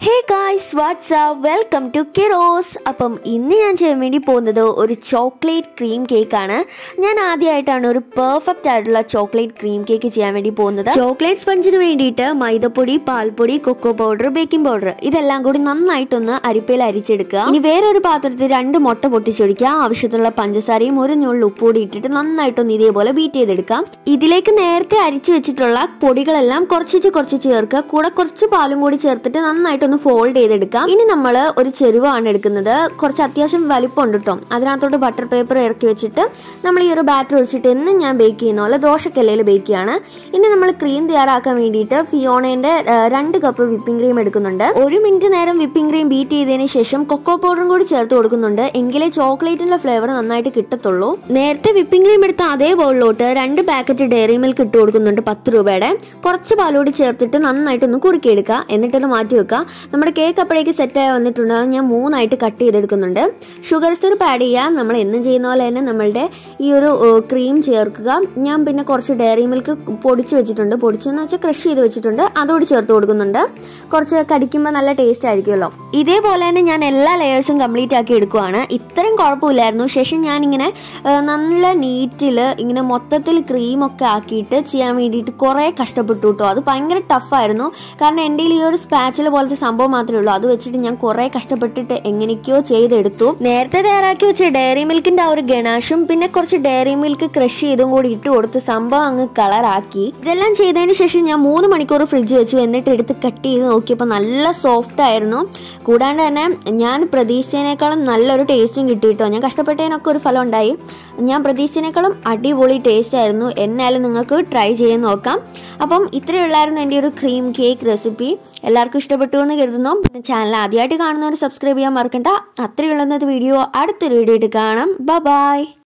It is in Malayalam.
hey guys WhatsApp welcome to കിറോസ് അപ്പം ഇന്ന് ഞാൻ ചെയ്യാൻ വേണ്ടി പോകുന്നത് ഒരു ചോക്ലേറ്റ് ക്രീം കേക്കാണ് ഞാൻ ആദ്യമായിട്ടാണ് ഒരു പെർഫെക്റ്റ് ആയിട്ടുള്ള ചോക്ലേറ്റ് ക്രീം കേക്ക് ചെയ്യാൻ വേണ്ടി പോകുന്നത് ചോക്ലേറ്റ് സ്പഞ്ചിന് വേണ്ടിയിട്ട് മൈദപ്പൊടി പാൽപ്പൊടി കൊക്കോ പൗഡർ ബേക്കിംഗ് പൗഡർ ഇതെല്ലാം കൂടി നന്നായിട്ടൊന്ന് അരിപ്പയിൽ അരിച്ചെടുക്കുക ഇനി വേറൊരു പാത്രത്തിൽ രണ്ട് മുട്ട പൊട്ടിച്ചൊഴിക്കുക ആവശ്യത്തിനുള്ള പഞ്ചസാരയും ഒരു ഞുള്ളിൽ ഉപ്പുകൂടി ഇട്ടിട്ട് നന്നായിട്ടൊന്ന് ഇതേപോലെ ബീറ്റ് ചെയ്തെടുക്കാം ഇതിലേക്ക് നേരത്തെ അരിച്ചു വെച്ചിട്ടുള്ള പൊടികളെല്ലാം കുറച്ചിച്ച് കുറച്ച് ചേർക്കുക കൂടെ കുറച്ച് പാലും കൂടി ചേർത്തിട്ട് നന്നായിട്ടൊന്ന് ഫോൾഡ് ചെയ്തെടുക്കാം ഇനി നമ്മൾ ഒരു ചെരുവാണ് എടുക്കുന്നത് കുറച്ച് അത്യാവശ്യം വലിപ്പമുണ്ട് കേട്ടോ അതിനകത്തോട്ട് ബട്ടർ പേപ്പർ ഇറക്കി വെച്ചിട്ട് നമ്മൾ ഈ ഒരു ബാറ്റർ ഒഴിച്ചിട്ട് എന്നും ഞാൻ ബേക്ക് ചെയ്യുന്ന പോലെ ദോശക്കല്ലയിൽ ബേക്ക് ചെയ്യാണ് ഇനി നമ്മൾ ക്രീം തയ്യാറാക്കാൻ വേണ്ടിയിട്ട് ഫിയോണേന്റെ ആ, രണ്ട് കപ്പ് വിപ്പിംഗ് ക്രീം എടുക്കുന്നുണ്ട് ഒരു മിനിറ്റ് നേരം വിപ്പിംഗ് ക്രീം ബീറ്റ് ചെയ്തതിന് ശേഷം കൊക്കോ പൗഡറും കൂടി ചേർത്ത് കൊടുക്കുന്നുണ്ട് എങ്കിലേ ചോക്ലേറ്റിന്റെ ഫ്ലേവർ നന്നായിട്ട് കിട്ടത്തുള്ളൂ നേരത്തെ വിപ്പിംഗ് ക്രീം എടുത്ത അതേ ബൗളിലോട്ട് രണ്ട് പാക്കറ്റ് ഡയറി മിൽക്ക് ഇട്ട് കൊടുക്കുന്നുണ്ട് പത്ത് രൂപയുടെ കുറച്ച് പാലോടി ചേർത്തിട്ട് നന്നായിട്ടൊന്ന് കുറുക്കിയെടുക്കുക എന്നിട്ടത് മാറ്റി വെക്കുക നമ്മുടെ കേക്ക് അപ്പോഴേക്ക് സെറ്റായി വന്നിട്ടുണ്ട് അത് ഞാൻ മൂന്നായിട്ട് കട്ട് ചെയ്തെടുക്കുന്നുണ്ട് ഷുഗർ സിറപ്പ് ആഡ് ചെയ്യുക നമ്മൾ എന്നും ചെയ്യുന്ന പോലെ തന്നെ നമ്മളുടെ ഈ ഒരു ക്രീം ചേർക്കുക ഞാൻ പിന്നെ കുറച്ച് ഡയറി മിൽക്ക് പൊടിച്ച് വെച്ചിട്ടുണ്ട് പൊടിച്ചെന്ന് വെച്ചാൽ ക്രഷ് ചെയ്ത് വെച്ചിട്ടുണ്ട് അതോട് ചേർത്ത് കൊടുക്കുന്നുണ്ട് കുറച്ച് കടിക്കുമ്പോൾ നല്ല ടേസ്റ്റ് ആയിരിക്കുമല്ലോ ഇതേപോലെ തന്നെ ഞാൻ എല്ലാ ലെയേഴ്സും കംപ്ലീറ്റ് ആക്കി എടുക്കുവാണ് ഇത്രയും കുഴപ്പമില്ലായിരുന്നു ശേഷം ഞാനിങ്ങനെ ആ, നല്ല നീറ്റിൽ ഇങ്ങനെ മൊത്തത്തിൽ ക്രീമൊക്കെ ആക്കിയിട്ട് ചെയ്യാൻ വേണ്ടിയിട്ട് കുറേ കഷ്ടപ്പെട്ടു കേട്ടോ അത് ഭയങ്കര ടഫായിരുന്നു കാരണം എൻ്റെ ഈ ഒരു സ്പാച്ചിൽ പോലത്തെ സംഭവം മാത്രമേ ഉള്ളൂ അത് വെച്ചിട്ട് ഞാൻ കുറേ കഷ്ടപ്പെട്ടിട്ട് എങ്ങനെയൊക്കെയോ ചെയ്തെടുത്തു നേരത്തെ തയ്യാറാക്കി വെച്ച ഡയറി മിൽക്കിന്റെ ആ ഒരു ഗണാഷും പിന്നെ കുറച്ച് ഡയറി മിൽക്ക് ക്രഷ് ചെയ്തും കൂടി ഇട്ട് കൊടുത്ത് സംഭവം അങ്ങ് കളറാക്കി ഇതെല്ലാം ചെയ്തതിന് ശേഷം ഞാൻ മൂന്ന് മണിക്കൂർ ഫ്രിഡ്ജ് വെച്ചു എന്നിട്ട് എടുത്ത് കട്ട് ചെയ്ത് നോക്കിയപ്പോൾ നല്ല സോഫ്റ്റ് ആയിരുന്നു കൂടാണ്ട് തന്നെ ഞാൻ പ്രതീക്ഷിച്ചതിനേക്കാളും നല്ലൊരു ടേസ്റ്റും കിട്ടി കേട്ടോ ഞാൻ കഷ്ടപ്പെട്ടതിനൊക്കെ ഒരു ഫലം ഉണ്ടായി ഞാൻ പ്രതീക്ഷിച്ചതിനേക്കാളും അടിപൊളി ടേസ്റ്റ് ആയിരുന്നു എന്നാലും നിങ്ങൾക്ക് ട്രൈ ചെയ്ത് നോക്കാം അപ്പം ഇത്രയുള്ളായിരുന്നു എൻ്റെ ഒരു ക്രീം കേക്ക് റെസിപ്പി എല്ലാവർക്കും ഇഷ്ടപ്പെട്ടു എന്ന് കരുതുന്നു പിന്നെ ചാനൽ ആദ്യമായിട്ട് കാണുന്നവർ സബ്സ്ക്രൈബ് ചെയ്യാൻ മറക്കണ്ട അത്രയുള്ളന്നത് വീഡിയോ അടുത്തൊരു വീഡിയോ ആയിട്ട് കാണാം ബൈ